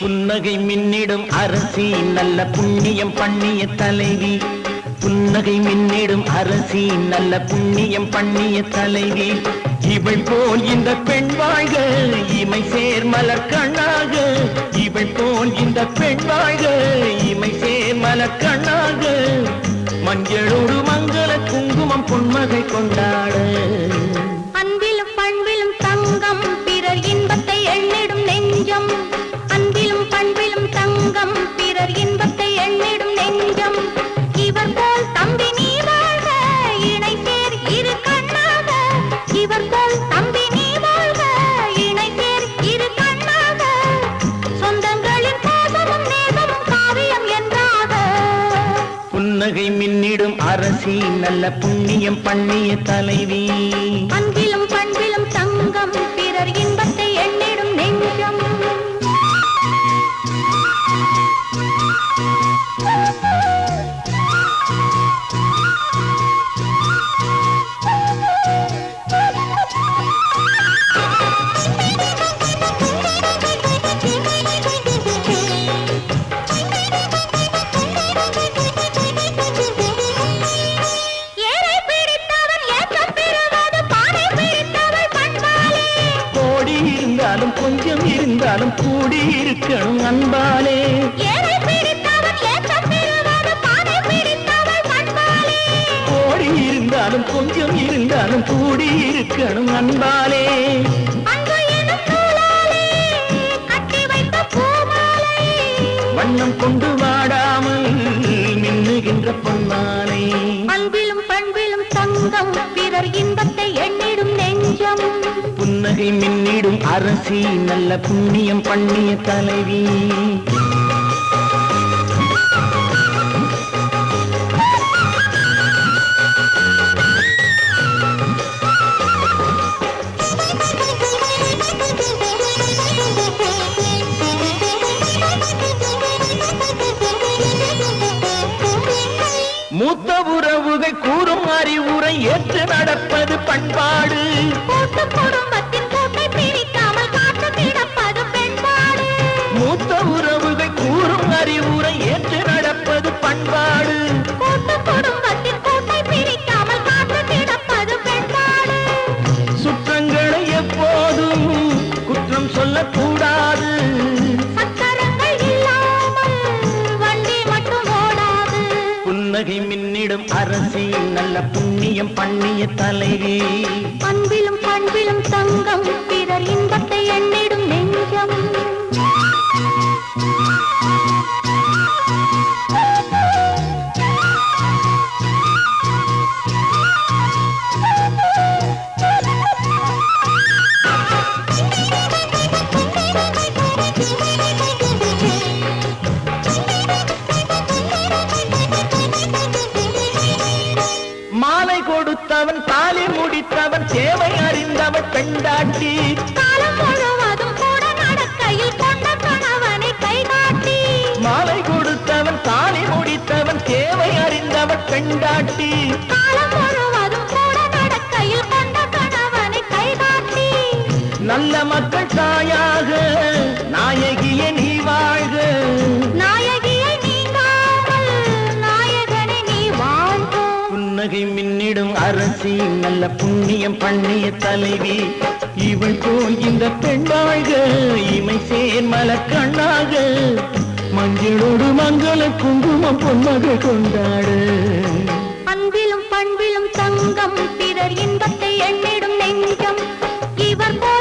புன்னகை மின்னிடும் அரசி நல்ல புண்ணியம் பண்ணிய தலைவி புன்னகை மின்னிடும் அரசி நல்ல புண்ணியம் பண்ணிய தலைவி இவள் போல் இந்த பெண் வாழ்க இமை சேர் மலர் கண்ணாக இவள் போல் இந்த பெண் வாழ்க இமை சேர் மலர் கண்ணாக மஞ்சளோடு மங்கள குங்குமம் பொன்மகை கொண்டாட அன்பிலும் பண்பிலும் தங்கம் பிறர் இன்பத்தை எண்ணிடும் நெஞ்சம் அன்பிலும் பண்பிலும் தங்கம் பிறர் இன்பத்தை எண்ணிடும் நெஞ்சம் இவர் போல் தம்பி நீ வாழ்க இணை சேர் இரு கண்ணாக இவர் போல் தம்பி நீ வாழ்க இணை சேர் இரு கண்ணாக சொந்தங்களின் பாசமும் நேசமும் காவியம் என்றாக புன்னகை மின்னிடும் அரசி நல்ல புண்ணியம் பண்ணிய தலைவி அன்பிலும் பண்பிலும் தங்கம் பிறர் இன்பத்தை எண்ணிடும் நெஞ்சம் ஏரை பிடித்தவன் ஏற்றம் பெறுவது பானை பிடித்தவள் பண்பாலே கோடி இருந்தாலும் கொஞ்சம் இருந்தாலும் கூடி இருக்கணும் அன்பாலே ஏரை பிடித்தவன் ஏற்றம் பெறுவது பானை பிடித்தவள் பண்பாலே கோடி இருந்தாலும் கொஞ்சம் இருந்தாலும் கூடி இருக்கணும் அன்பாலே அன்பு எனும் நூலாலே கட்டி வைத்த பூமாலை வண்ணம் கொண்டு வாடாமல் மின்னுகின்ற பொன்னாலே அன்பிலும் பண்பிலும் தங்கம் பிறர் இன்பத்தை எண்ணிடும் நெஞ்சம் புன்னகை மின்னிடும் அரசி நல்ல புண்ணியம் பண்ணிய தலைவி மூத்த உறவுகள் கூறும் அறிவுரை ஏற்று நடப்பது பண்பாடு கூட்டு குடும்பத்தின் கூட்டை பிரிக்காமல் காத்து கிடப்பது பெண்பாடு மூத்த உறவுகள் கூறும் அறிவுரை ஏற்று நடப்பது பண்பாடு கூட்டு குடும்பத்தின் கூட்டை பிரிக்காமல் காத்து கிடப்பது பெண்பாடு சுற்றங்களை எப்போதும் குற்றம் சொல்லக்கூடாது சக்கரங்கள் இல்லாமல் வண்டி மட்டும் ஓடாது புன்னகை மின்னிடும் அரசி நல்ல புண்ணியம் பண்ணிய தலைவி அன்பிலும் பண்பிலும் தங்கம் பிறர் இன்பத்தை எண்ணிடும் நெஞ்சம் மாலை கொடுத்தவன் தாலி முடித்தவன் சேவை அறிந்தவன் பெண்டாட்டி காலம் முழுவதும் கூட நடக்கையில் கொண்ட கணவனை கைகாட்டி மாலை கொடுத்தவன் தாலி முடித்தவன் சேவை அறிந்தவன் பெண்டாட்டி காலம் முழுவதும் கூட நடக்கையில் கொண்ட கணவனை கைகாட்டி நல்ல மக்கள் தாயாக நாயகிய நீ வாழ்க நாயகியை நீங்காமல் நாயகனை நீ வாழ்க புன்னகை மின்னிடும் அரசி நல்ல புண்ணியம் பண்ணிய தலைவி இவள் போல் இந்த பெண் வாழ்க இமை சேர் மலர் கண்ணாக மஞ்சளோடு மங்கள குங்குமம் பொன்மகள் கொண்டாடு அன்பிலும் பண்பிலும் தங்கம் பிறர் இன்பத்தை எண்ணிடும் நெஞ்சம் இவர் போல்